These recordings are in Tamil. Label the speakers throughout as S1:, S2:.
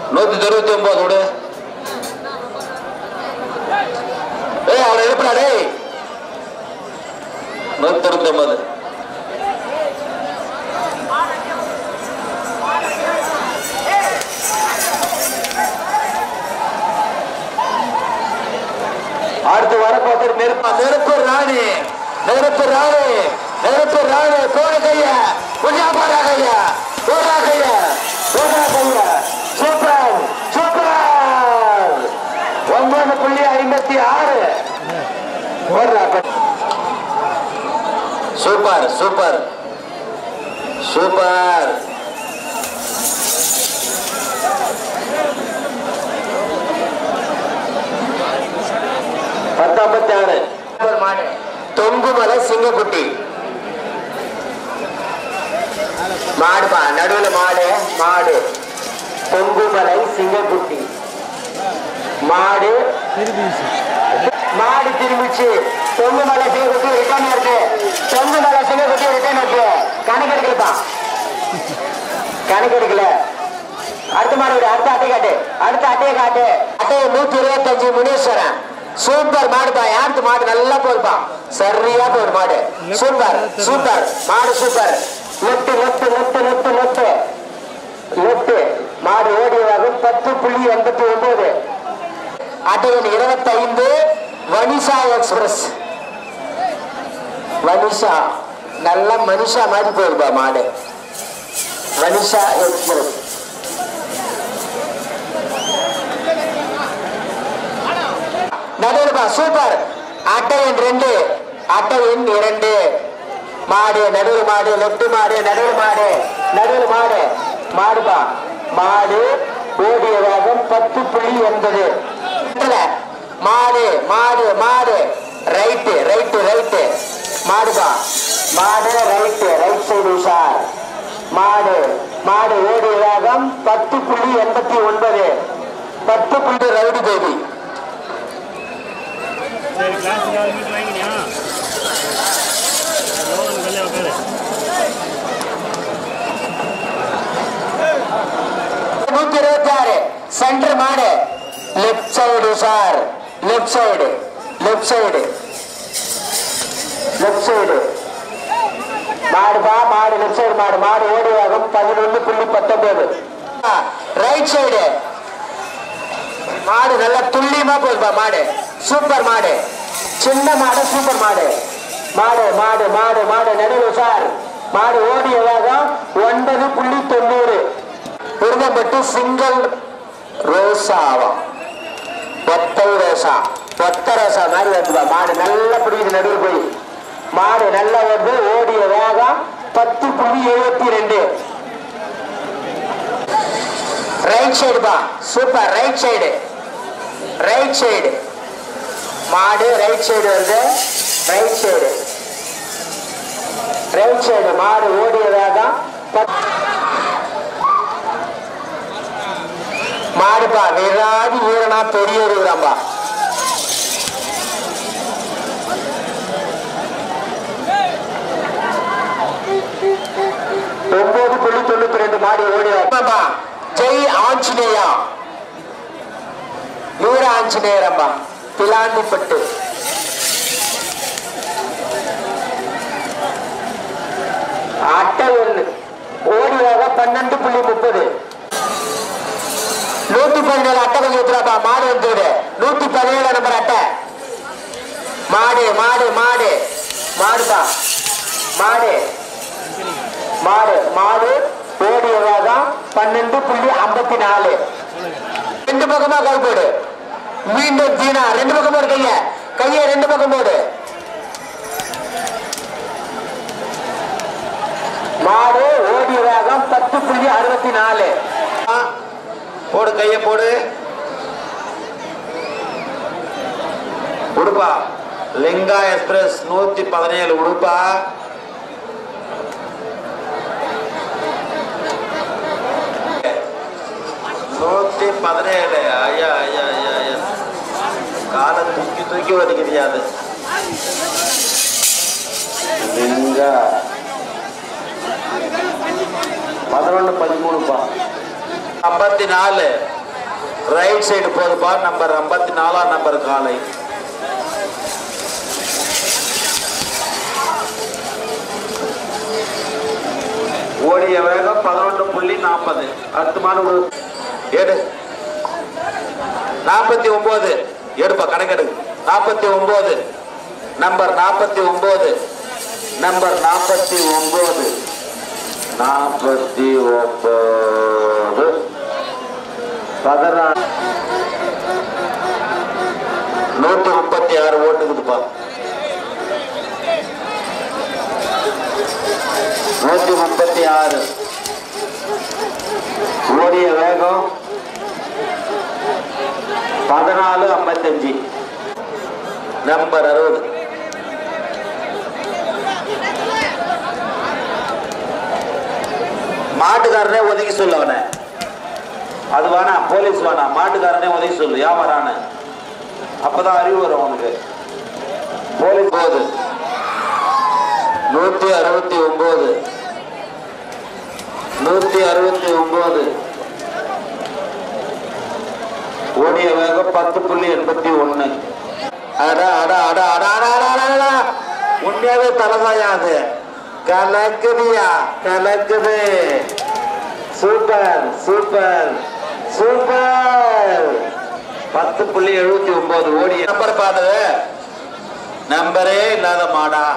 S1: நூத்தி தொண்ணூத்தி ஒன்பது விடு ஏய் அவரை எழுப்புடா டேய் நூத்தி தொண்ணூத்தி ஒன்பது அடுத்து வரப்போது நெருப்பா நெருப்பு ராணி நெருப்பு ராணி நெருப்பு ராணி போன கைய புண்ணா போடா கைய போடா கைய போடா கைய சூப்பர் சூப்பர் ஒன்பது புள்ளி ஐம்பத்தி ஆறு போடுறா சூப்பர் சூப்பர் சூப்பர் பத்தொன்பத்தி ஆறு மாடு தொங்குமலை சிங்கக்குட்டி மாடுப்பா நடுவுல மாடு மாடு தொங்குமலை சிங்கக்குட்டி மாடு மாடு திரும்பிச்சு தொங்குமலை சிங்கக்குட்டி ரிட்டர்ன் இருக்கு தொங்குமலை சிங்கக்குட்டி ரிட்டர்ன் இருக்கு கணக்கு எடுக்கலப்பா கணக்கு எடுக்கல அடுத்த மாடு விடு அடுத்த அட்டை காட்டு அடுத்த அட்டையை காட்டு அட்டையை நூத்தி இருபத்தஞ்சு முனீஸ்வரன் சூப்பர் மாடுப்பா யாருக்கு மாடு நல்லா போடுப்பா சரியா போடு மாடு சூப்பர் சூப்பர் மாடு super left left left left left left மாடு ஓடியதாகும் பத்து புள்ளி எண்பத்தி ஒன்பது அட்டை எண் இருபத்தைந்து வனிஷா எக்ஸ்பிரஸ் வனிஷா நல்ல மனுஷா மாதிரி போயிருப்பா மாடு வனிஷா எக்ஸ்பிரஸ் நடுவுலப்பா சூப்பர் அட்டை எண் ரெண்டு அட்டை எண் இரண்டு மாடு நடுவில் மாடு லெப்ட் மாடு நடுவில் மாடு நடுவில் மாடு மாடுப்பா மாடு ஓடிய வேகம் பத்து புள்ளி எண்பது இதுல மாடு மாடு மாடு ரைட்டு ரைட்டு ரைட்டு மாடுப்பா மாடு ரைட்டு ரைட் சைடு உஷார் மாடு மாடு ஓடிய வேகம் பத்து புள்ளி எண்பத்தி ஒன்பது பத்து புள்ளி ரவுடி பேபி
S2: சரி கிளாஸ் ஏதாவது மீட் வாங்கினியா லோகன் வெளியே உட்காரு
S1: நூத்தி இருபத்தி ஆறு சென்டர் மாடு left side sir left side left side left side மாடுபா மாடு லெப்ட் சைடு மாடு மாடு ஓடி வேகம் பதினொன்று புள்ளி பத்தொன்பது ரைட் சைடு மாடு நல்லா துல்லியமா போகுதுப்பா மாடு சூப்பர் மாடு சின்ன மாடு சூப்பர் மாடு மாடு மாடு மாடு மாடு நடுவில் சார் மாடு ஓடிய வேகம் ஒன்பது புள்ளி தொண்ணூறு உருவப்பட்டு சிங்கிள் ரோசாவா ஒத்தை ரோசா ஒத்த ரோசா மாதிரி வருதுப்பா மாடு நல்லா பிடிக்குது நடுவில் போய் மாடு நல்லா வந்து ஓடிய வேகம் பத்து புள்ளி எழுபத்தி ரெண்டு ரைட் சைடு பா super right side right side மாடு ரைட் சைடு வருது ரைட் சைடு ரைட் சைடு மாடு ஓடிய வேகம் பத்து மாடுப்பா வீராதி வீரனா பெரிய வீரம்பா ஒன்பது புள்ளி தொண்ணூத்தி ரெண்டு மாடு ஓடி வரப்பா ஜெய் ஆஞ்சநேயா வீர ஆஞ்சநேயரம்பா பிலாண்டிப்பட்டு அட்டை ஒண்ணு ஓடியாக பன்னெண்டு புள்ளி முப்பது நூத்தி பதினேழு அட்டை கொஞ்சம் எடுத்துடாப்பா மாடு வந்து நூத்தி பதினேழு நம்பர் அட்டை மாடு மாடு மாடு மாடுப்பா மாடு மாடு மாடு ஓடிய வேகம் பன்னெண்டு புள்ளி ஐம்பத்தி நாலு ரெண்டு பக்கமா கை போடு மீண்டும் தீனா ரெண்டு பக்கம் போடு கைய கைய ரெண்டு பக்கம் போடு மாடு ஓடிய வேகம் பத்து புள்ளி அறுபத்தி நாலு போடு கைய போடு உடுப்பா லிங்கா எக்ஸ்பிரஸ் நூத்தி பதினேழு உடுப்பா நூத்தி பதினேழு ஐயா ஐயா ஐயா ஐயா காலை தூக்கி தூக்கி வலிக்குது அது லிங்கா பதினொன்று பதிமூணுப்பா ஐம்பத்தி நாலு
S3: ரைட் சைடு போதுப்பா நம்பர் ஐம்பத்தி நாலாம் நம்பர் காலை ஓடிய வேகம் பதினொன்று புள்ளி நாற்பது அடுத்த மாடு ஒரு எடு நாற்பத்தி ஒன்பது எடுப்பா கணக்கெடு நாற்பத்தி ஒன்பது நம்பர் நாற்பத்தி ஒன்பது நம்பர் நாற்பத்தி ஒன்பது நாற்பத்தி ஒன்பது பதினாறு நூத்தி முப்பத்தி ஆறு ஓட்டுக்குதுப்பா நூத்தி முப்பத்தி ஆறு ஓடிய வேகம் பதினாலு ஐம்பத்தஞ்சு நம்பர் அறுபது மாட்டுக்காரனே ஒதுக்கி சொல்லு அவனை அது வேணாம் போலீஸ் வேணாம் மாட்டுக்காரனே உதவி சொல்லு வியாபாரான அப்பதான் அறிவு வரும் அவனுக்கு போலீஸ் போகுது நூத்தி அறுபத்தி ஒன்பது நூத்தி அறுபத்தி ஒன்பது ஓடிய வேகம் பத்து புள்ளி எண்பத்தி ஒண்ணு அடா அடா அடா அடா அடா அடா அடா, அடா உண்மையாவே தலைதாயா அது கலக்குதியா கலக்குது சூப்பர் சூப்பர் சூப்பர் பத்து புள்ளி எழுபத்தி ஒன்பது ஓடி நம்பர் பார்த்தது நம்பரே இல்லாத மாடா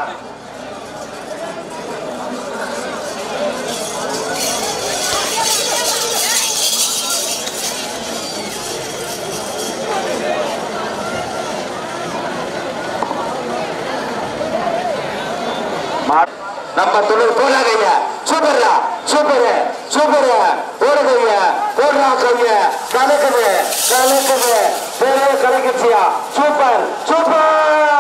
S3: மா- நம்ம தொழில் போலாம் ஐயா சூப்பர்ரா சூப்பர் சூப்பர் ஓடுது ஐயா போடுறா கைய கலக்குது கலக்குது பெரிய கலக்குச்சியா சூப்பர் சூப்பர்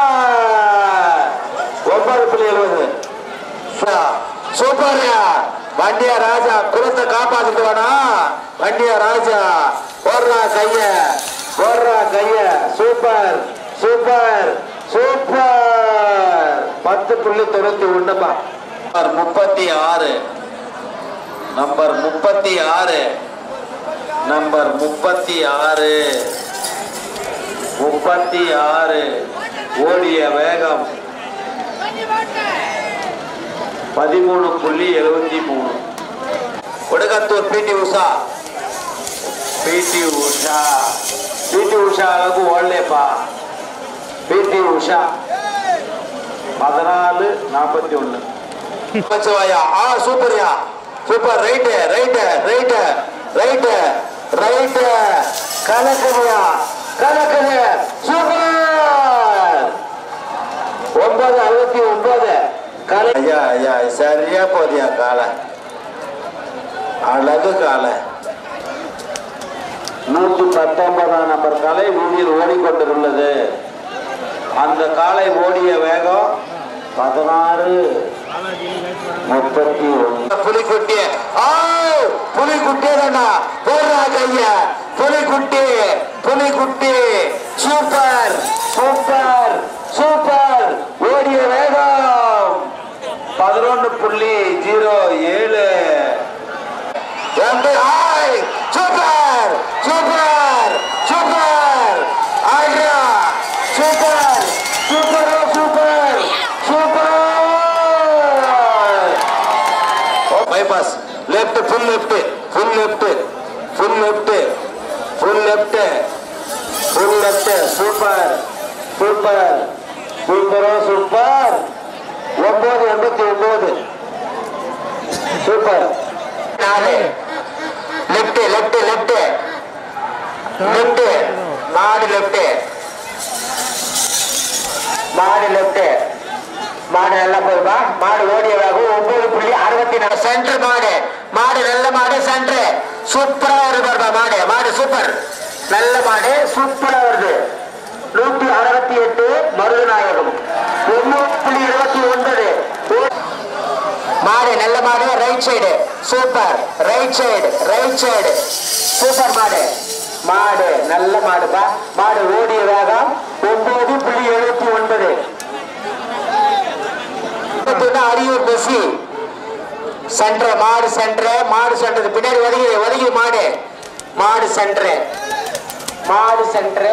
S3: ஒன்பது புள்ளி எழுபது சூப்பர் வண்டியா ராஜா குலத்தை காப்பாத்திட்டு வாடா வண்டியா ராஜா போடுறா கைய போடுறா கைய சூப்பர் சூப்பர் சூப்பர் பத்து புள்ளி தொண்ணூத்தி ஒண்ணுப்பா நம்பர் முப்பத்தி ஆறு நம்பர் முப்பத்தி ஆறு நம்பர் முப்பத்தி ஆறு முப்பத்தி ஆறு ஓடிய வேகம் பதிமூணு புள்ளி எழுபத்தி மூணு ஒடுகத்தூர் பிடி உஷா பிடி உஷா பிடி உஷா அளவுக்கு ஓடலேப்பா பிடி உஷா பதினாலு நாற்பத்தி ஒண்ணு பச்சவாயா ஆ சூப்பர்யா super right right right right right கலக்குதுயா கலக்குது சூப்பர் ஒன்பது அறுபத்தி ஒன்பது கலை ஐயா ஐயா சரியா போதியா காலை அழகு காலை நூற்றி பத்தொன்பதாம் நம்பர் காலை வீதியில் ஓடிக்கொண்டிருந்தது அந்த காலை ஓடிய வேகம் பதினாறு முப்பத்தி ஒன்று புலிக்குட்டி ஆ புலிக்குட்டி தானா போடுறா கைய புலிக்குட்டி புலிக்குட்டி சூப்பர் சூப்பர் சூப்பர் ஓடிய வேகம் பதினொன்று புள்ளி ஜீரோ ஏழு ரெண்டு ஆய் சூப்பர் சூப்பர் சூப்பர் ஆய்யா super super super super bypass left full left full left full left full left full left super super சூப்பரோ சூப்பர் ஒன்பது எண்பத்தி ஒன்பது சூப்பர் நாலு லெஃப்ட் லெஃப்ட் லெஃப்ட் லெஃப்ட் மாடு லெஃப்ட் மாடு லெஃப்ட் மாடு நல்லா போயிருப்பா மாடு ஓடிய வேகம் ஒன்பது புள்ளி அறுபத்தி நாலு சென்டர் மாடு மாடு நல்ல மாடு சென்டர் சூப்பரா வருது மாடு மாடு சூப்பர் நல்ல மாடு சூப்பரா வருது நூத்தி அறுபத்தி எட்டு மருதநாயகம் ஒன்பது புள்ளி இருபத்தி ஒன்பது மாடு நல்ல மாடு right side super right side right side super மாடு மாடு நல்ல மாடுப்பா மாடு ஓடிய வேகம் ஒன்பது புள்ளி எழுபத்தி ஒன்பது அரியூர் மெஸ்ஸி சென்டர் மாடு சென்டர் மாடு சென்டர் பின்னாடி ஒதுங்கி ஒதுங்கி மாடு மாடு சென்டர்
S1: மாடு சென்டர்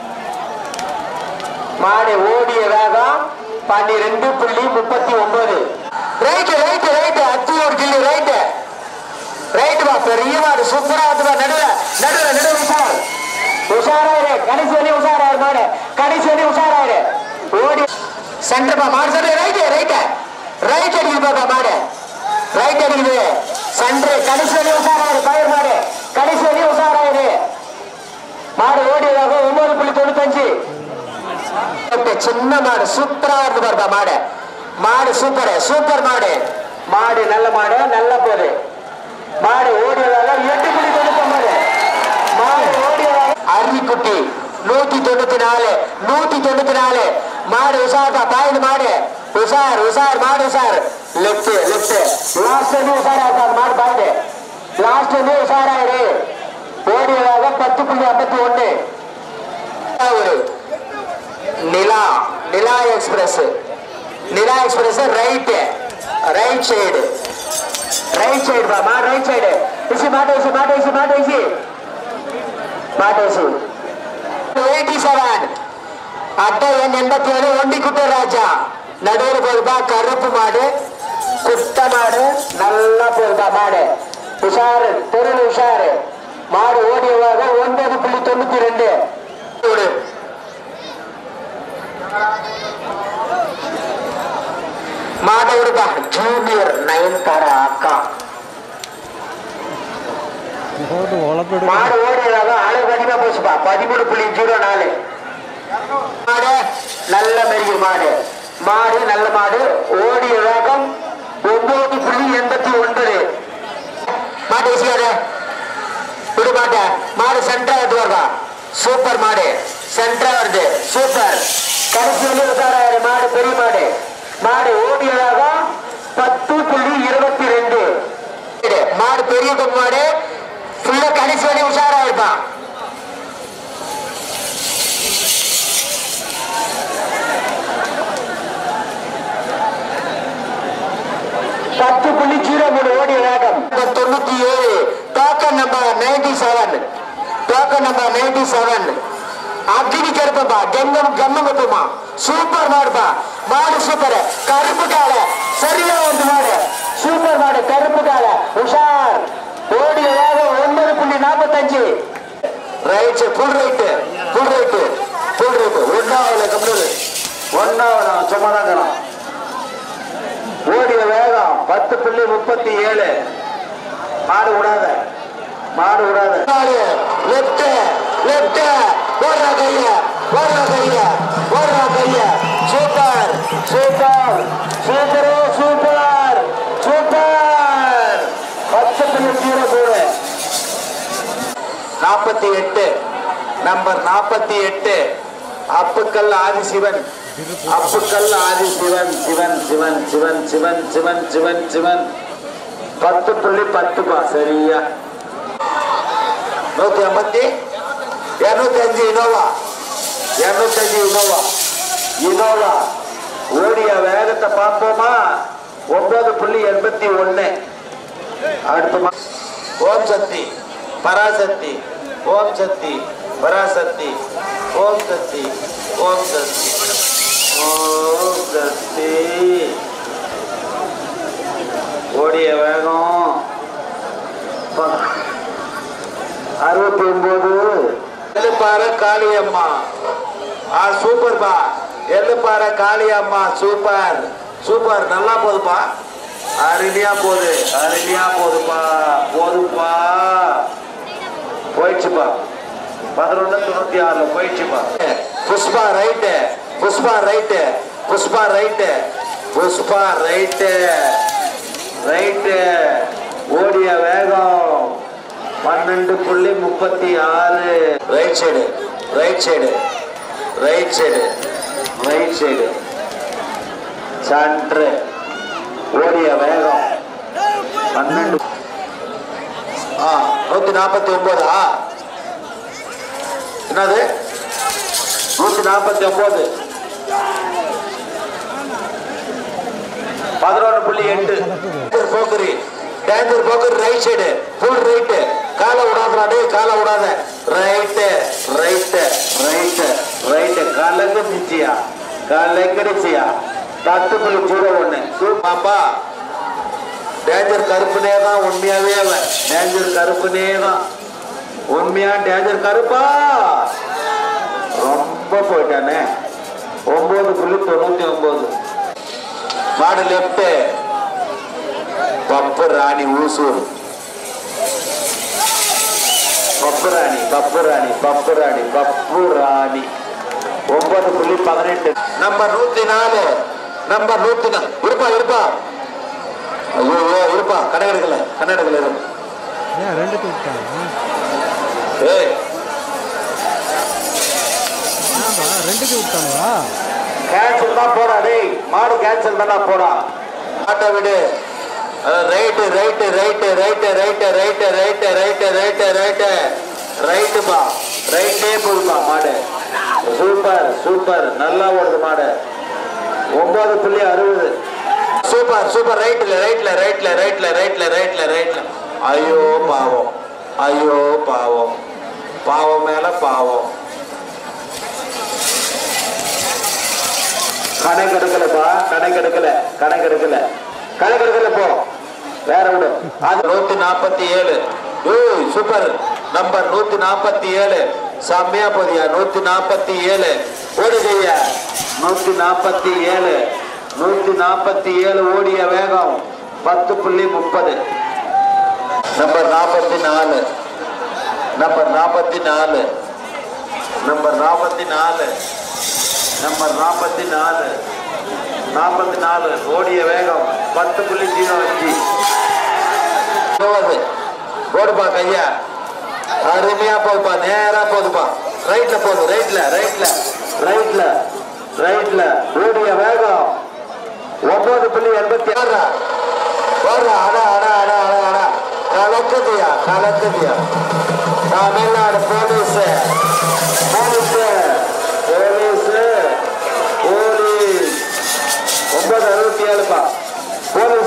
S1: மாடு ஓடிய வேகம் பன்னிரெண்டு புள்ளி முப்பத்தி ஒன்பது right right right Athiyur Ghilli right right பா பெரிய மாடு சூப்பரா வந்து பா நடுவுல நடுவுல நடுவுல உஷார் உஷாராயிரு கடைசி வரையும் உஷாராயிரு மாடு கடைசி வரையும் உஷாராயிரு ஓடி சென்டர் பா மாடு சென்டர் ரைட்டு ரைட்டு ரைட் அடிக்குது பாப்பா மாடு ரைட் அடிக்குது சென்டர் கடைசி வரையும் உஷாராயிரு பயிர் மாடு கடைசி வரையும் உஷாராயிரு மாடு ஓடியதாக ஒன்பது புள்ளி தொண்ணூத்தஞ்சு சின்ன மாடு சூப்பரா இருக்கு பாருப்பா மாடு மாடு சூப்பர் சூப்பர் மாடு மாடு நல்ல மாடு நல்ல போது மாடு ஓடியதாக எட்டு புள்ளி தொண்ணூத்தி மாடு ஓடியதாக அருவிக்குட்டி நூத்தி தொண்ணூத்தி நாலு நூத்தி தொண்ணூத்தி நாலு மாடு உஷார்ப்பா பாயுது மாடு உஷார் உஷார் மாடு உஷார் லெப்ட் லெப்ட் லாஸ்ட் வந்து உஷாரா இருக்கா மாடு பாயுது லாஸ்ட் வந்து உஷாராயிரு ஓடியதாக பத்து புள்ளி ஐம்பத்தி ஒண்ணு ஒரு Nila Nila express Nila express right right side right side பா மா ரைட் சைடு இசி மாட்டு இசி மாட்டு இசி மாட்டு இசி மாட்டு இசி எயிட்டி செவன் அட்டை எண் எண்பத்தி ஏழு ஒண்டி குட்ட ராஜா நடுவில் போகுதுப்பா கருப்பு மாடு குட்ட மாடு நல்லா போகுதுப்பா மாடு உஷாரு தெருள் உஷாரு மாடு ஓடியவாக ஒன்பது புள்ளி தொண்ணூத்தி ரெண்டு ஒரு மாதவருபா ஜூனியர் நயன்தாரா அக்கா
S2: போட்டு உழப்பிடு
S1: மாடு ஓடியதாக அளவு அதிகமா போச்சுப்பா பதிமூணு புள்ளி ஜீரோ நாலு மாடு நல்ல மெருகு மாடு மாடு நல்ல மாடு ஓடிய வேகம் ஒன்பது புள்ளி எண்பத்தி ஒன்பது மாட்டு வச்சுக்காத விடு மாட்ட மாடு சென்டரா எடுத்து வருவா சூப்பர் மாடு சென்டரா வருது சூப்பர் கடைசி வந்து உசாராயிரு மாடு பெரிய மாடு மாடு ஓடிய வேகம் பத்து புள்ளி இருபத்தி ரெண்டு மாடு பெரிய கொம்பு மாடு ஃபுல்லா கடைசி வரையும் உஷாரா இருப்பான் பத்து புள்ளி ஜீரோ மூணு ஓடிய வேகம் தொண்ணூத்தி ஏழு token number ninety seven token number ninety seven Agni கருப்பப்பா கெங்கம் கம்மங்கப்பமா சூப்பர் மாடுப்பா மாடு சூப்பர் கருப்பு கால சரியா வந்து மாடு சூப்பர் மாடு கருப்பு கால உஷார் ஓடிய வேகம் ஒன்பது புள்ளி நாற்பத்தஞ்சு right full right full right full right ஒன்னாவது கம்ப்யூட்டர் ஒன்னாவது நான் சும்மா தான் இருக்கிறோம் ஓடிய வேகம் பத்து புள்ளி முப்பத்தி ஏழு மாடு விடாத மாடு விடாத லெப்ட் லெப்ட் ஓடுறா கைய ஓடுறா கைய ஓடுறா கைய super super super super super பத்து புள்ளி ஜீரோ மூணு நாற்பத்தி எட்டு நம்பர் நாற்பத்தி எட்டு அப்புக்கல் ஆதிசிவன் அப்புக்கல் ஆதிசிவன் சிவன் சிவன் சிவன் சிவன் சிவன் சிவன் சிவன் பத்து புள்ளி பத்துப்பா சரியா நூத்தி ஐம்பத்தி இருநூத்தி அஞ்சு இனோவா இருநூத்தி அஞ்சு இனோவா இனோவா ஓடிய வேகத்தை பார்ப்போமா ஒன்பது புள்ளி எண்பத்தி ஒண்ணு அடுத்த மா- ஓம் சக்தி பராசக்தி ஓம் சக்தி பராசக்தி ஓம் சக்தி ஓம் சக்தி ஓம் சக்தி ஓடிய வேகம் ப- அறுபத்தி ஒன்பது எள்ளுப்பாறை காளியம்மா ஆ சூப்பர் பா எள்ளுப்பாறை காளியம்மா சூப்பர் சூப்பர் நல்லா போகுதுப்பா அருமையா போகுது அருமையா போகுதுப்பா போதுப்பா போயிடுச்சுப்பா பதினொன்னு தொண்ணூத்தி ஆறுல போயிடுச்சுப்பா Pushpa right Pushpa right Pushpa right Pushpa right right ஓடிய வேகம் பன்னெண்டு புள்ளி முப்பத்தி ஆறு right side right side right side right side சன்று ஓடிய வேகம் பன்னெண்டு ஆ நூத்தி நாற்பத்தி ஒன்பதா என்னது நூத்தி நாற்பத்தி ஒன்பது பதினொன்று புள்ளி எட்டு போக்குரி டேஞ்சர் போக்குரி ரைட் சைடு ஃபுல் ரைட்டு
S3: காலை விடாதடா டேய் காலை விடாத ரைட்டு ரைட்டு ரைட்டு ரைட்டு கலங்குச்சியா கலங்கிடுச்சியா பத்து புள்ளி ஜீரோ ஒண்ணு பாப்பா டேஞ்சர் கருப்புனே தான் உண்மையாவே அவன் டேஞ்சர் கருப்புனே தான் உண்மையா டேஞ்சர் கருப்பா ரொம்ப போயிட்டானே ஒன்பது புள்ளி தொண்ணூத்தி ஒன்பது மாடு லெப்ட் பப்பு ராணி ஊசூர் பப்பு ராணி பப்பு ராணி பப்பு ராணி பப்பு ராணி ஒன்பது புள்ளி பதினெட்டு நம்பர் நூத்தி நாலு நம்பர் நூத்தி நாலு இருப்பா இருப்பா ஐயோ ஐயோ, இருப்பா கனகடுக்கல கன்னடத்துல இரு
S2: ஏன் ரெண்டுக்கு விட்டாங்க
S3: ஏய்
S2: ஆமா ரெண்டுக்கு விட்டாங்களா
S3: கேன்சல் தான் போடா டேய் மாடு கேன்சல் தானா போடா மாட்டை விடு right right right right right right right right right right ரைட்டுப்பா ரைட்டே போடுப்பா மாடு சூப்பர் சூப்பர் நல்லா ஓடுது மாடு ஒன்பது புள்ளி அறுபது சூப்பர் சூப்பர் ரைட்ல ரைட்ல ரைட்ல ரைட்ல ரைட்ல ரைட்ல ரைட்ல ஐயோ பாவம் ஐயோ பாவம் பாவம் மேல பாவம் கணக்கு எடுக்கலப்பா கணக்கு எடுக்கல கணக்கு எடுக்கல கணக்கு எடுக்கல போ வேற விடு அது நூத்தி நாற்பத்தி ஏழு ஏய் சூப்பர் நம்பர் நூத்தி நாற்பத்தி ஏழு செம்மையா போதியா நூத்தி நாற்பத்தி ஏழு ஓடுதைய நூத்தி நாற்பத்தி ஏழு நூத்தி நாற்பத்தி ஏழு ஓடிய வேகம் பத்து புள்ளி முப்பது நம்பர் நாற்பத்தி நாலு நம்பர் நாற்பத்தி நாலு நம்பர் நாற்பத்தி நாலு நம்பர் நாற்பத்தி நாலு நாற்பத்தி நாலு ஓடிய வேகம் பத்து புள்ளி ஜீரோ அஞ்சு இருபது ஓடுப்பா கையா அருமையா போகுப்பா நேரா போகுதுப்பா ரைட்ல போகுது ரைட்ல ரைட்ல ரைட்ல ரைட்ல ஓடிய வேகம் ஒன்பது புள்ளி எண்பத்தி ஆறு வர்றா அடா அடா அடா அடா அடா கலக்குதியா கலக்குதியா Tamil Nadu police police police police ஒன்பது அறுபத்தி ஏழுப்பா போலீஸ்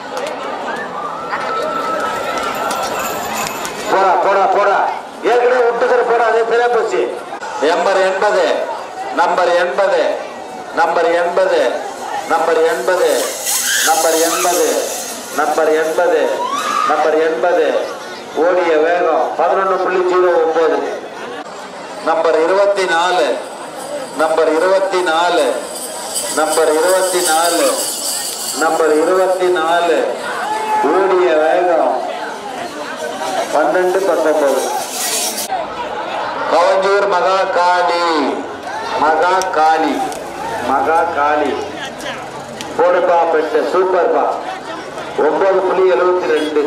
S3: போடா போடா போடா ஏற்கனவே விட்டுக்கிற போடா அதே சரியா போச்சு நம்பர் எண்பது நம்பர் எண்பது நம்பர் எண்பது நம்பர் எண்பது நம்பர் எண்பது நம்பர் எண்பது நம்பர் எண்பது ஓடிய வேகம் பதினொன்று புள்ளி ஜீரோ ஒன்பது நம்பர் இருபத்தி நாலு நம்பர் இருபத்தி நாலு நம்பர் இருபத்தி நாலு நம்பர் இருபத்தி நாலு ஓடிய வேகம் பன்னெண்டு பத்தொன்பது கவஞ்சூர் மகா காளி மகா காளி மகா காளி போடுப்பா பெட்டு சூப்பர்ப்பா ஒன்பது புள்ளி எழுபத்தி ரெண்டு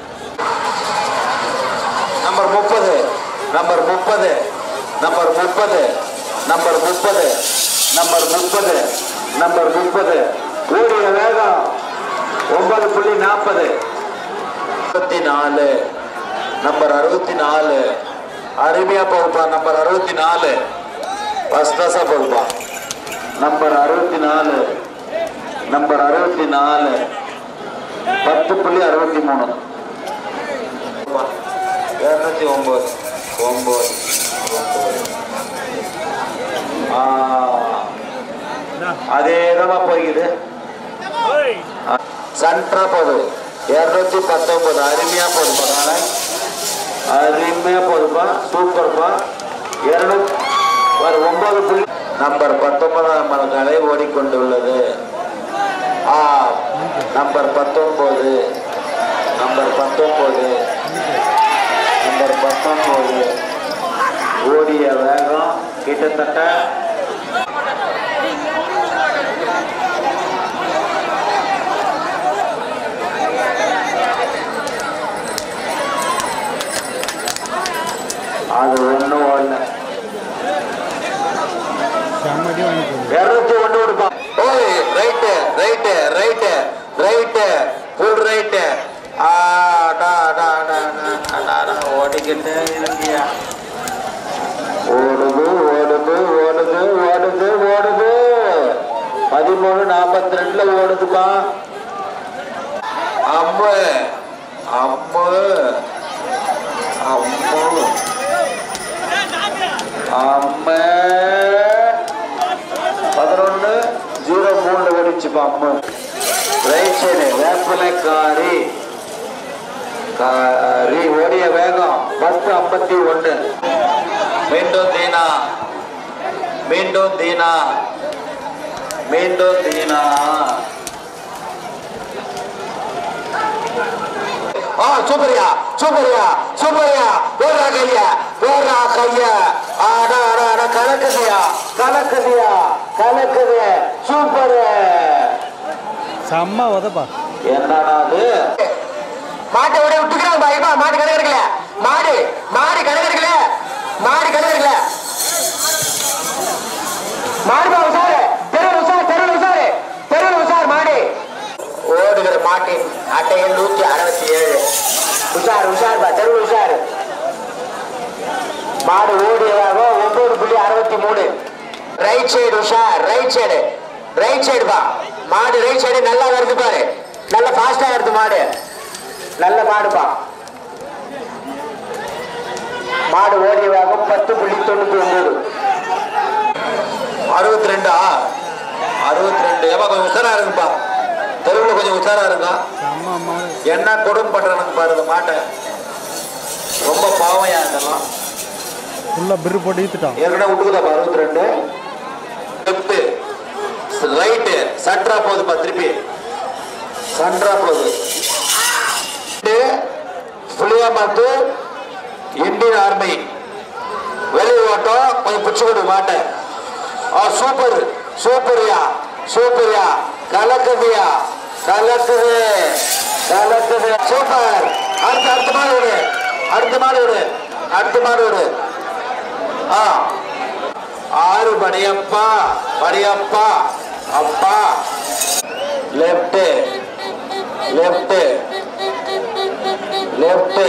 S3: நம்பர் முப்பது நம்பர் முப்பது நம்பர் முப்பது நம்பர் முப்பது நம்பர் முப்பது நம்பர் முப்பது ஓடிய வேகம் ஒன்பது புள்ளி நாற்பது அறுபத்தி நாலு நம்பர் அறுபத்தி நாலு அருமையா போகுப்பா நம்பர் அறுபத்தி நாலு ஃபர்ஸ்ட் கிளாஸா போகுப்பா நம்பர் அறுபத்தி நாலு நம்பர் அறுபத்தி நாலு பத்து புள்ளி அறுபத்தி மூணு இருநூத்தி ஒன்பது ஒன்பது அதே தான் போய்க்குது சென்டரா போகுது இருநூத்தி பத்தொன்பது அருமையா போதுப்பா நாளை அருமையா போதுப்பா சூப்பர்ப்பா இருநூத்தி ஒரு ஒன்பது புள்ளி நம்பர் பத்தொன்பதாம் மலங்களை ஓடிக்கொண்டுள்ளது ஆ நம்பர் பத்தொன்பது நம்பர் பத்தொன்பது நம்பர் பத்தொன்பது ஓடிய வேகம் கிட்டத்தட்ட அது ஒண்ணும் ஓடல
S2: செம்மடி வாங்கி போகுது
S3: இருநூத்தி ஒண்ணு கொடுப்பா ஓய் right right right right full right ஓடிக்கிட்டே இருக்கியா ஓடுது ஓடுது ஓடுது ஓடுது ஓடுது பதிமூணு நாற்பத்தி ரெண்டுல ஓடுதுப்பா அம்மு அம்மு அம்மா பதினொன்னு ஜீரோ மூணுல ஓடிச்சுப்பா அம்மா ரைட் சைடு வேப்பிலைக்காரி காரி ஓடிய வேகம் பத்து ஐம்பத்தி ஒண்ணு மீண்டும் தீனா மீண்டும் தீனா மீண்டும் தீனா ஆ சூப்பரியா சூப்பரியா சூப்பரியா போடுறா கையா போடுறா கையா ஆடா ஆடா ஆடா கலக்குதியா கலக்குதியா கலக்குது சூப்பர்
S2: செம்ம உதப்பா
S3: என்னடா அது
S1: மாட்டை விட விட்டுக்கிறாங்க பாய்ப்பா மாடு கடை கிடைக்கல மாடு மாடு கடை கிடைக்கல மாடு கடை கிடைக்கல மாடுபா உசாரு தெருவில் உசாரு தெருவில் உசாரு தெருவில் உசார் மாடு ஓடுகிற மாட்டின் அட்டையில் நூத்தி அறுபத்தி ஏழு உஷார் உஷார் பா தெருவில் உஷார் மாடு ஓடியதாக ஒன்பது புள்ளி அறுபத்தி மூணு ரைட் சைடு உஷார் ரைட் சைடு ரைட் சைடு பா மாடு ரைட் சைடு நல்லா வருது பாரு நல்ல ஃபாஸ்டா வருது மாடு நல்ல மாடுப்பா மாடு ஓடிய வேகம் பத்து புள்ளி தொண்ணூத்தி ஒன்பது
S3: அறுபத்தி ரெண்டா அறுபத்தி ரெண்டு ஏப்பா கொஞ்சம் உஷாரா இருக்குப்பா தெருவில் கொஞ்சம் உஷாரா இருக்கா
S2: செம்ம மாடு
S3: என்ன கொடும் பண்றானுங்க பாரு இந்த மாட்டை ரொம்ப பாவம் இதெல்லாம்
S2: ஃபுல்லாக பிரு போட்டு ஈத்துட்டான்
S3: ஏற்கனவே விட்டுக்குதா அறுபத்தி ரெண்டு லெஃப்ட் ரைட்டு சன்ட்ரா போகுதுப்பா திருப்பி சன்ட்ரா போகுது புளியாமத்து இந்தியன் ஆர்மி வெளி ஓட்டம் கொஞ்சம் பிடிச்சு கொடு மாட்டேன் ஆ சூப்பர் சூப்பர்யா சூப்பர்யா கலக்குதியா கலக்குது கலக்குது சூப்பர் அடுத்த அடுத்த மாடு விடு அடுத்த மாடு விடு அடுத்த மாடு விடு ஆ ஆறு படையப்பா படையப்பா அப்பா லெஃப்ட் லெஃப்ட் லெஃப்ட்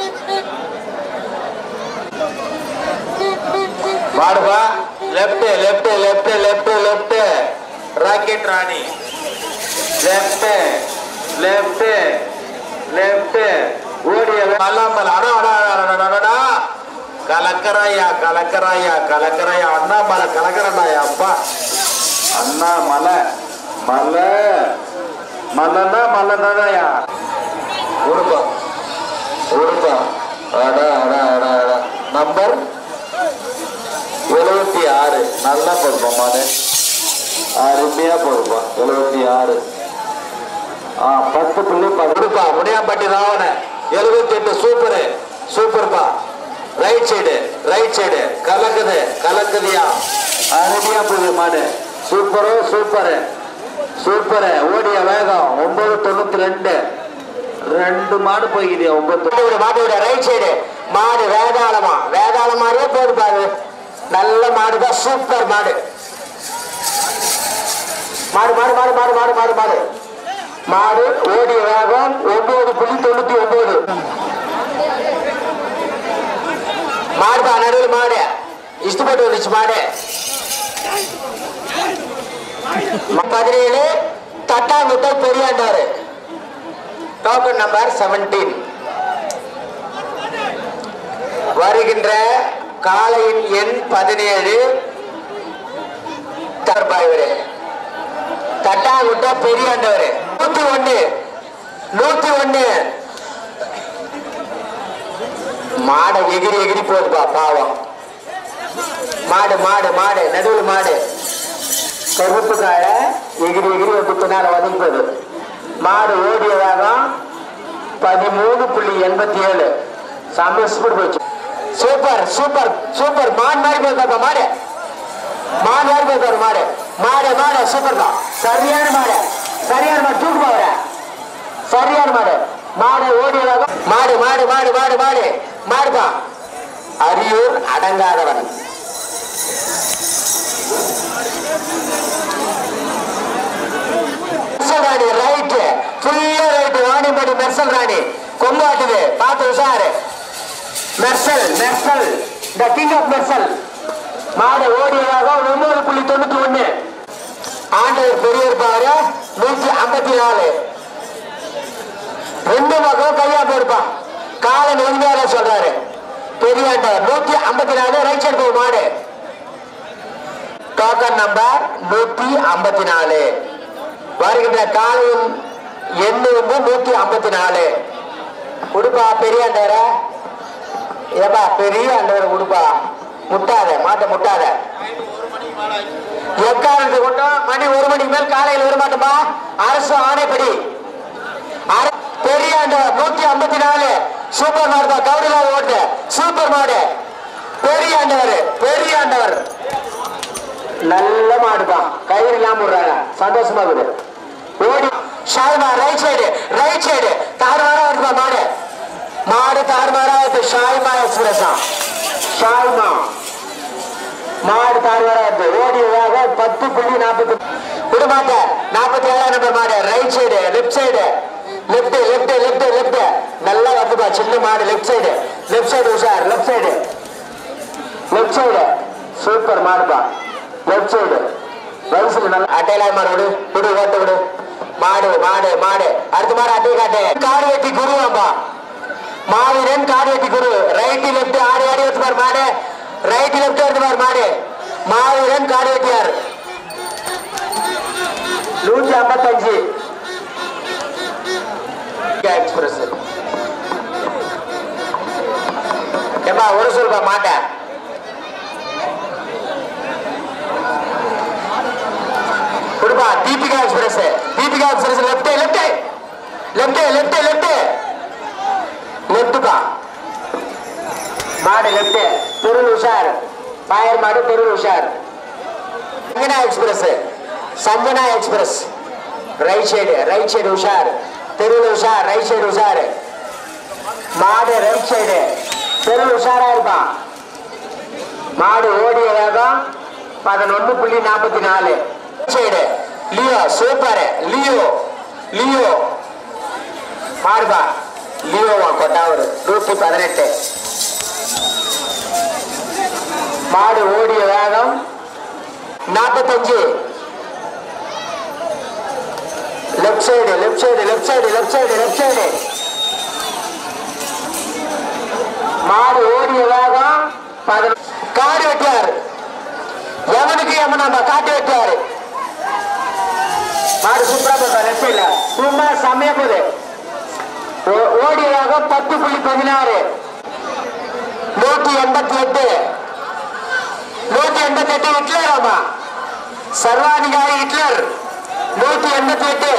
S3: மாடுபா left left left left left rocket Rani left left left ஓடிய அண்ணாமலை அடா அடா அடா, அடா, அடா, அடா. கலக்கராயா கலக்கராயா கலக்கராயா அண்ணாமலை கலக்கறாயா அப்பா அண்ணாமலை மலை மலைன்னா மலைதானயா உடுப்பா உடுப்பா அடா அடா அடா அடா நம்பர் எழுபத்தி ஆறு நல்லா போடுப்பா மாடு அருமையா போடுப்பா எழுபத்தி ஆறு ஆ பத்து புள்ளி பத்துப்பா முனியாம்பட்டி ராவண எழுபத்தி எட்டு சூப்பரு சூப்பர்ப்பா ரைட் சைடு ரைட் சைடு கலக்குது கலக்குதியா அருமையா போகுது மாடு சூப்பரு சூப்பரு சூப்பரு ஓடிய வேகம் ஒன்பது தொண்ணூத்தி ரெண்டு ரெண்டு மாடு போய்க்குது ஒன்பது மாட்டோட ரைட் சைடு மாடு வேதாளமா வேதாள மாதிரியே போகுது பாரு நல்ல மாடுதான் சூப்பர் மாடு மாடு மாடு மாடு மாடு மாடு மாடு மாடு மாடு ஓடிய வேகம் ஒன்பது புள்ளி தொண்ணூத்தி ஒன்பது மாடுபா நடுவில் மாடு இஷ்டப்பட்டு வந்துச்சு மாடு பதினேழு தட்டாங்குட்டை பெரியாண்டாரு டோக்கன் நம்பர் செவன்டீன் வருகின்ற காலையின் எண் பதினேழு தர்பாய்வரு தட்டாங்குட்ட பெரியாண்டவர் நூத்தி ஒண்ணு நூத்தி ஒண்ணு மாடை எகிரி எகிரி போகுதுப்பா பாவம் மாடு மாடு மாடு நடுவில் மாடு கருப்பு காய எகிரி எகிரி வந்து பின்னால ஒதுங்கி போகுது மாடு ஓடிய வேகம் பதிமூணு புள்ளி எண்பத்தி ஏழு செம்ம ஸ்பீட் போச்சு சூப்பர் சூப்பர் சூப்பர் மான் மாதிரி போயிருப்பா மாடு மாடு மாதிரி போயிருப்பாரு மாடு மாடு மாடு சூப்பர் தான் சரியான மாடு சரியான மாடு தூக்கு போவர சரியான மாடு மாடு ஓடிய வேகம் மாடு மாடு மாடு மாடு மாடு மாடுப்பா அரியூர் அடங்காதவன் மெர்சல் ராணி ரைட் ஃபுல்லா ரைட் வாணிபடி மெர்சல் ராணி கொம்பாட்டுது பார்த்து உஷாரு Mersal Mersal the king of Mersal மாடு ஓடியதாக ஒன்பது புள்ளி தொண்ணூத்தி ஒண்ணு ஆண்டவர் பெரியவர் பாரு நூத்தி ஐம்பத்தி நாலு ரெண்டு பக்கம் கையா போடுப்பா காலை நெஞ்சார சொல்றாரு பெரியாண்டவர் நூத்தி ஐம்பத்தி நாலு ரைட் சைடு போய் மாடு டோக்கன் நம்பர் நூத்தி ஐம்பத்தி நாலு வருகின்ற காலையில் எண்ணு வந்து நூத்தி ஐம்பத்தி நாலு உடுப்பா பெரியாண்டவர ஏப்பா பெரிய ஆண்டவர் உடுப்பா முட்டாத மாட்ட முட்டாத எக்காரணத்தை கொண்டும் மணி ஒரு மணிக்கு மேல் காலையில் வர மாட்டோமா அரசு ஆணைப்படி அர- பெரிய ஆண்டவர் நூத்தி ஐம்பத்தி நாலு சூப்பர் மாடு தான் கவுடிலாத ஓட்டு சூப்பர் மாடு பெரிய ஆண்டவர் பெரிய ஆண்டவர் நல்ல மாடுதான் கயிறு இல்லாம விடுறாங்க சந்தோஷமா விடு ஓடி ஷாய்மா ரைட் சைடு ரைட் சைடு தாறுமாறா வருதுப்பா மாடு மாடு தாறுமாறா வருது ஷாய்மா எக்ஸ்பிரஸா ஷாய்மா மாடு தாறுமாறா வருது ஓடி வேக பத்து புள்ளி நாற்பத்தி விட மாட்டேன் நாற்பத்தி ஏழாம் நம்பர் மாடு right side left side left left left left நல்லா வருதுப்பா சின்ன மாடு லெஃப்ட் சைடு லெஃப்ட் சைடு உஷார் left side left side super மாடுப்பா லெஃப்ட் சைடு வயசுல நல்ல அட்டையில மாடு விடு விடு ஓட்டு விடு மாடு மாடு மாடு அடுத்த மாடு அட்டை காட்டு காடு வெட்டி குருவாம்பா மாவீரன் காடு வெட்டி குரு ரைட் லெஃப்ட் ஆடி ஆடி எடுத்து பாரு மாடு ரைட் லெஃப்ட் எடுத்து பாரு மாடு மாவீரன் காடு வெட்டியார் நூத்தி ஐம்பத்தஞ்சு எக்ஸ்பிரஸ் ஏப்பா ஒரு சொல்பா மாட்டேன் கொடுப்பா Deepika express Deepika express left left left left left லெஃப்ட்பா மாடு லெஃப்ட் தெருள் உஷார் பாயர் மாடு தெருள் உஷார் Sanjana express Sanjana express right side right side உஷார் தெருள் உஷார் ரைட் சைடு உஷார் மாடு ரைட் சைடு தெருள் உஷாரா இருப்பான் மாடு ஓடிய வேகம் பதினொன்னு புள்ளி நாற்பத்தி நாலு side Leo super Leo Leo மாடுபா லியோவா கொட்டாவூர் நூத்தி பதினெட்டு மாடு ஓடிய வேகம் நாற்பத்தஞ்சு left side left side left side left side left side மாடு ஓடிய வேகம் பதினொன்று காடு வெட்டியார் எவனுக்கு எவன் காட்டு வெட்டியாரு மாடு சூப்பரா போட்டா லெஃப்ட் சைட்ல சும்மா செம்மையா போகுது ஓ- ஓடிய வேகம் பத்து புள்ளி பதினாறு நூத்தி எண்பத்தி எட்டு நூத்தி எண்பத்தி எட்டு ஹிட்லர் ஆமா சர்வாதிகாரி ஹிட்லர் நூத்தி எண்பத்தி எட்டு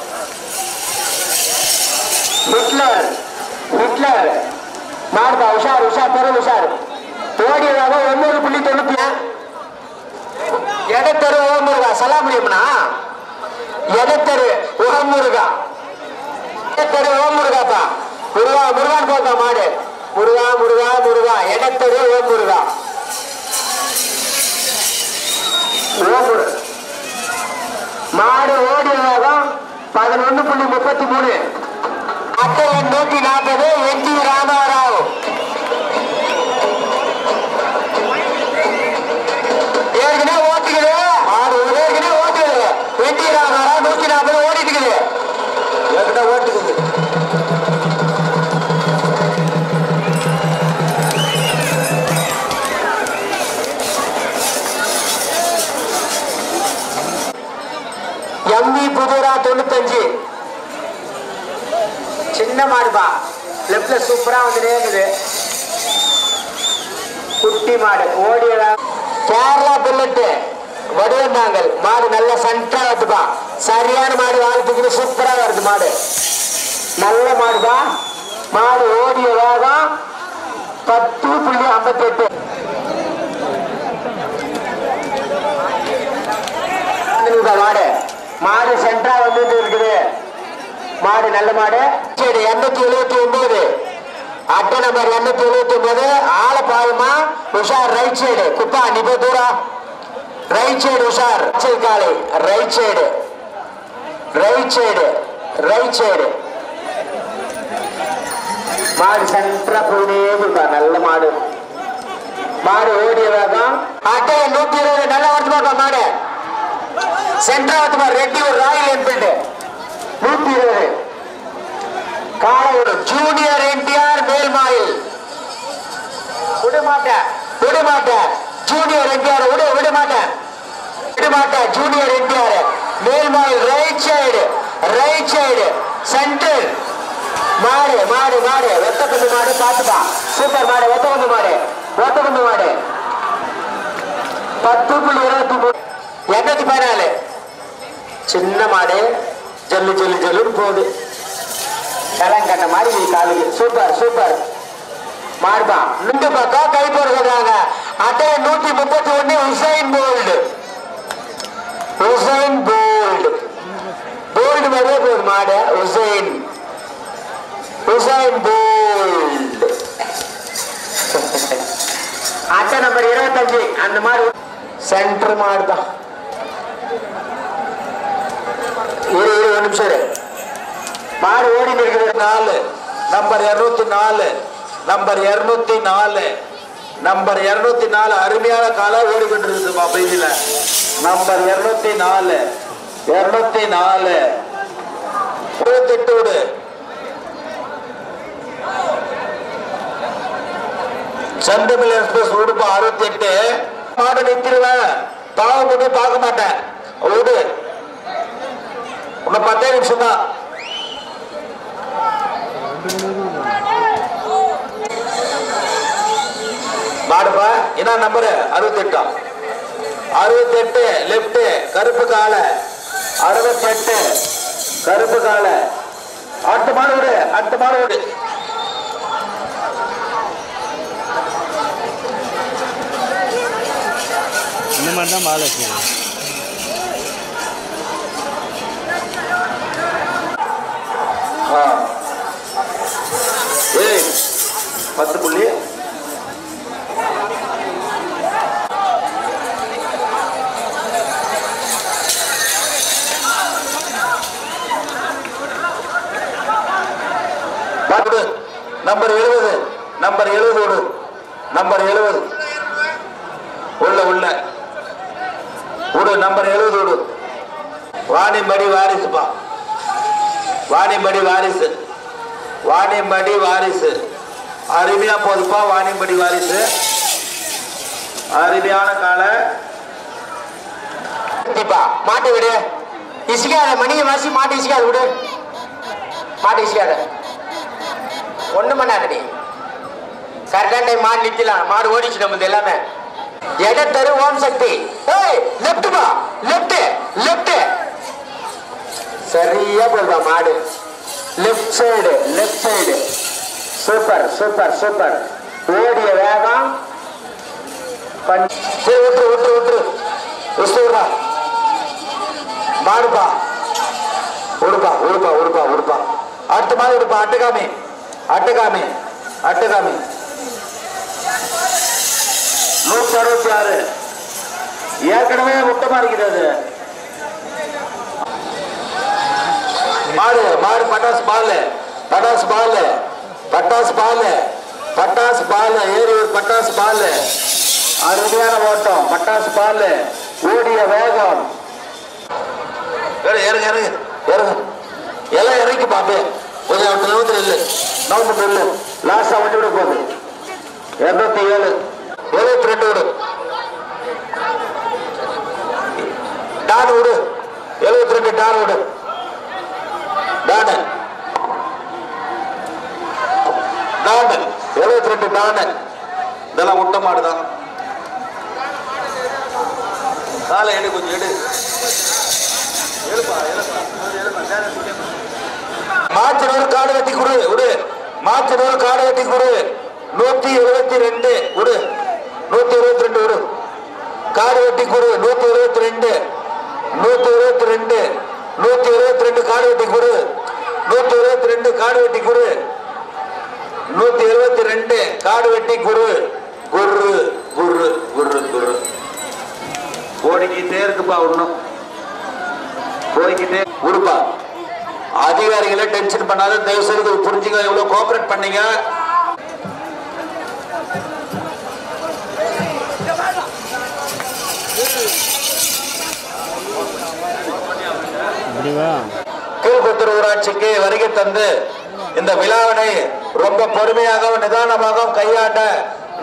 S3: ஹிட்லர் ஹிட்லர் மாடுபா உஷார் உஷார் பெரும் உஷார் ஓடியதாக ஒன்பது புள்ளி தொண்ணூத்தி எடத்தரு ஓமுருகா சலாமுடியும்னா எடத்தரு ஓமுருகா எடத்தரு ஓமுருகாப்பா முருகா முருகான் போப்பா மாடு முருகா முருகா முருகா எடத்தரு ஓமுருகா ஓமுரு மாடு ஓடிய வேகம் பதினொன்னு புள்ளி முப்பத்தி மூணு அட்டை எண் நூத்தி நாற்பது என் டி ராமாராவ் ஏற்கனவே ஓட்டுக்குது மாடு ஏற்கனவே ஓட்டுக்குது என் டி ராமாராவ் நூத்தி நாற்பது ஓடிட்டு இருக்குது ஏற்கனவே ஓட்டுக்குது எம்வி புதூரா தொண்ணூத்தஞ்சு சின்ன மாடுபா லெப்ட்ல சூப்பரா வந்துட்டே இருக்குது குட்டி மாடு ஓடிய கேரளா புல்லட்டு வடிவந்தாங்கல் மாடு நல்ல சென்டரா வருதுப்பா சரியான மாடு வாழ்த்துக்கு சூப்பரா வருது மாடு நல்ல மாடுபா மாடு ஓடிய வேகம் பத்து புள்ளி ஐம்பத்தி எட்டு மாடு மாடு சென்டரா வந்துட்டு இருக்குது மாடு நல்ல மாடு சரி எண்ணூத்தி எழுபத்தி ஒன்பது அட்டை நம்பர் எண்ணூத்தி எழுபத்தி ஒன்பது ஆள பாயுமா உஷார் ரைட் சைடு குப்பா நிப தூரம் ரைட் சைடு உஷார் சைடு காலை right side right side right side மாடு சென்டரா போயிட்டே இருப்பா நல்ல மாடு மாடு ஓடிய வேகம் அட்டை நூத்தி இருபது நல்ல வருது பாப்பா மாடு சென்டரா வந்து பாரு ரெட்டி ஒரு ராயல் என்ஃபீல்டு நூத்தி இருபது காலையோடு ஜூனியர் என்டிஆர் மேல்மாயில் விட மாட்டேன் விட மாட்டேன் ஜூனியர் என்டிஆர் விட விட மாட்டேன் விட மாட்டேன் ஜூனியர் என்டிஆர் மேல்மாய் right side right side centre மாடு மாடு மாடு ஒத்த கொண்டு மாடு பாத்துப்பா சூப்பர் மாடு ஒத்த கொண்டு மாடு ஒத்த கொண்டு மாடு பத்து புள்ளி இருபத்தி மூணு எண்ணூத்தி பதினாலு சின்ன மாடு ஜல்லு ஜல்லு ஜல்லுன்னு போகுது கலங்கட்ட மாதிரி நீ காலுக்கு சூப்பர் சூப்பர் மாடுபா ரெண்டு பக்கம் கை போட சொல்றாங்க அட்டையை நூத்தி முப்பத்தி ஒண்ணு Usain Bolt Usain Bolt Bolt மாதிரியே போகுது மாடு உசைன் உசைன் போல்டு அட்டை நம்பர் இருபத்தஞ்சு அந்த மாதிரி சென்டர் மாடு தான் இரு இரு ஒரு நிமிஷம் இரு. மாடு ஓடி இருக்கிறது
S4: நாலு நம்பர் இருநூத்தி நாலு நம்பர் இருநூத்தி நாலு நம்பர் இருநூத்தி நாலு அருமையான காலா ஓடிக்கிட்டு இருக்குதுமா பைதில நம்பர் இருநூத்தி நாலு இருநூத்தி நாலு இருபத்தெட்டு விடு செந்தமிழ் எக்ஸ்பிரஸ் உடுப்பா அறுபத்தி எட்டு மாடு நிறுத்திடுவேன் பாவம் பண்ணி பார்க்க மாட்டேன் விடு உன்னை பத்தே நிமிஷம் தான் மாடுப்பா என்ன நம்பரு அறுபத்தெட்டா அறுபத்தெட்டு லெப்ட் கருப்பு கால அறுபத்தெட்டு கருப்பு கால அடுத்த மாடு விடு அடுத்த மாடு விடு
S2: இந்த மாதிரி தான் மாலை வச்சுக்கணும்
S4: ஆ. ஏய் பத்து புள்ளி விடு நம்பர் எழுபது நம்பர் எழுபது விடு நம்பர் எழுபது உள்ள உள்ள விடு நம்பர் எழுபது விடு வாணிமடி வாரிசுப்பா வாணிம்படி வாரிசு வாணிம்படி வாரிசு அருமையா போதுப்பா வாணிம்படி வாரிசு அருமையான காலை
S3: தீபா மாட்டு விடு இசிக்காத மணியை வாசி மாட்டு இசிக்காத விடு மாட்டு இசிக்காத ஒண்ணு பண்ணாத நீ கரெக்டான டைம் மாடு நிக்கலாம் மாடு ஓடிச்சு நம்ம எல்லாமே எடத்தரு ஓம் சக்தி ஏய் லெஃப்ட் பா லெஃப்ட் லெஃப்ட் சரியா போடுவா மாடு left side left side super super super ஓடிய வேகம் பண்- சரி விட்டுரு விட்டுரு விட்டுரு விட்டுருடா மாடுப்பா உடுப்பா உடுப்பா உடுப்பா உடுப்பா அடுத்த மாதிரி உடுப்பா அட்டகாமி அட்டகாமி அட்டகாமி
S4: நூத்தி அறுபத்தி ஆறு ஏற்கனவே முட்டமா இருக்குது அது மாடு மாடு பட்டாசு பால் பட்டாசு பால் பட்டாசு பால் பட்டாசு பால் ஏறி ஒரு பட்டாசு பால் அருமையான ஓட்டம் பட்டாசு பால் ஓடிய வேகம் இறங்கு இறங்கு இறங்கு இறங்கு எல்லாம் இறங்கி பாப்பே கொஞ்சம் அவன் நவுந்து நெல்லு நவுந்து நெல்லு லாஸ்டா வண்டி விட போகுது இருநூத்தி ஏழு எழுபத்தி ரெண்டு விடு டான் விடு எழுபத்தி ரெண்டு டான் விடு டானு டானு எழுபத்தி ரெண்டு டானு இதெல்லாம் முட்டை மாடுதான் காலை எடு கொஞ்சம் எடு எழுப்பா எழுப்பா மாத்தினூர் காடு வெட்டி கொடு விடு மாத்தினூர் காடு வெட்டி கொடு நூத்தி இருபத்தி ரெண்டு விடு நூத்தி இருபத்தி ரெண்டு விடு காடு வெட்டி கொடு நூத்தி இருபத்தி ரெண்டு நூத்தி இருபத்தி ரெண்டு நூத்தி இருபத்தி ரெண்டு காடு வெட்டி கொடு நூத்தி இருபத்தி ரெண்டு காடு வெட்டி கொடு நூத்தி இருபத்தி ரெண்டு காடு வெட்டி குரு குரு குரு குரு குரு ஓடிக்கிட்டே இருக்குப்பா ஒண்ணும் போய்கிட்டே கொடுப்பா அதிகாரிகளை டென்ஷன் பண்ணாத தயவு செய்து புரிஞ்சுக்க எவ்வளவு கோஆபரேட் பண்ணீங்க
S2: அப்படிவா
S4: கீழ்புத்தூர் ஊராட்சிக்கு வருகை தந்து இந்த விழாவினை ரொம்ப பொறுமையாகவும் நிதானமாகவும் கையாண்ட